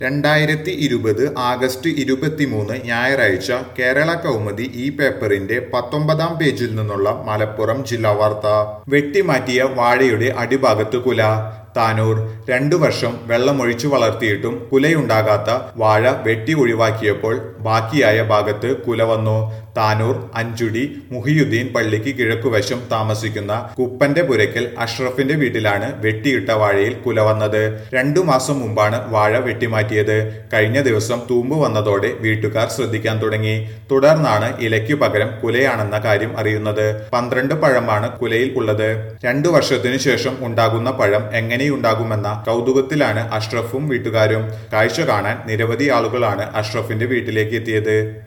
രണ്ടായിരത്തി ഇരുപത് ആഗസ്റ്റ് ഇരുപത്തിമൂന്ന് ഞായറാഴ്ച കേരള കൗമുദി ഈ പേപ്പറിന്റെ പത്തൊമ്പതാം പേജിൽ നിന്നുള്ള മലപ്പുറം ജില്ലാ വാർത്ത വെട്ടിമാറ്റിയ വാഴയുടെ അടിഭാഗത്ത് കുല താനൂർ രണ്ടു വർഷം വെള്ളമൊഴിച്ചു വളർത്തിയിട്ടും കുലയുണ്ടാകാത്ത വാഴ വെട്ടി ഒഴിവാക്കിയപ്പോൾ ബാക്കിയായ ഭാഗത്ത് കുല വന്നു താനൂർ അഞ്ചുടി മുഹിയുദ്ദീൻ പള്ളിക്ക് കിഴക്കുവശം താമസിക്കുന്ന കുപ്പന്റെ പുരയ്ക്കൽ അഷ്റഫിന്റെ വീട്ടിലാണ് വെട്ടിയിട്ട വാഴയിൽ കുല വന്നത് രണ്ടു മാസം മുമ്പാണ് വാഴ വെട്ടിമാറ്റിയത് കഴിഞ്ഞ ദിവസം തൂമ്പ് വന്നതോടെ വീട്ടുകാർ ശ്രദ്ധിക്കാൻ തുടങ്ങി തുടർന്നാണ് ഇലയ്ക്കു പകരം കുലയാണെന്ന കാര്യം അറിയുന്നത് പന്ത്രണ്ട് പഴമാണ് കുലയിൽ ഉള്ളത് രണ്ടു വർഷത്തിനു ശേഷം ഉണ്ടാകുന്ന പഴം എങ്ങനെയുണ്ടാകുമെന്ന കൗതുകത്തിലാണ് അഷ്റഫും വീട്ടുകാരും കാഴ്ച കാണാൻ നിരവധി ആളുകളാണ് അഷ്റഫിന്റെ വീട്ടിലേക്ക് എത്തിയത്